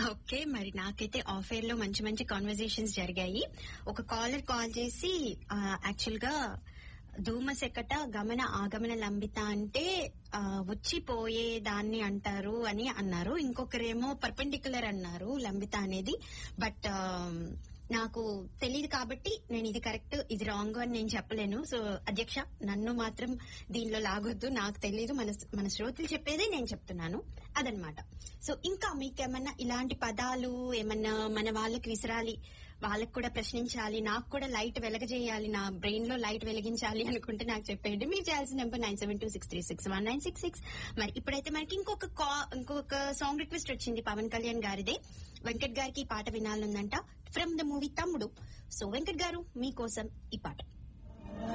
okay మరి నాకైతే of air లో మంచి మంచి కాన్వర్సేషన్స్ జరిగాయి ఒక కాలర్ కాల్ చేసి యాక్చువల్ గా ధూమ సెకట గమన ఆగమన లంబిత అంటే ఆ, వచ్చి పోయే దాన్ని అంటారు అని అన్నారు ఇంకొకరేమో పర్పెండిక్యులర్ అన్నారు లంబిత అనేది బట్ నాకు తెలియదు కాబట్టి నేను ఇది కరెక్ట్ ఇది రాంగ్ అని నేను చెప్పలేను సో అధ్యక్ష నన్ను మాత్రం దీనిలో లాగొద్దు నాకు తెలియదు మన మన శ్రోతలు చెప్పేదే నేను చెప్తున్నాను అదనమాట సో ఇంకా మీకేమన్నా ఇలాంటి పదాలు ఏమన్నా మన వాళ్ళకి విసరాలి వాళ్ళకి కూడా ప్రశ్నించాలి నాకు కూడా లైట్ వెలగజేయాలి నా బ్రెయిన్ లో లైట్ వెలిగించాలి అనుకుంటే నాకు చెప్పేయండి మీరు చేయాల్సిన number nine seven two six three six one nine six six మరి ఇప్పుడైతే మనకి ఇంకొక కా- ఇంకొక సాంగ్ రిక్వెస్ట్ వచ్చింది పవన్ కళ్యాణ్ గారిదే వెంకట్ గారికి ఈ పాట వినాలనుందంట from the movie Thammudu so Venkat garu మీకోసం ఈ పాట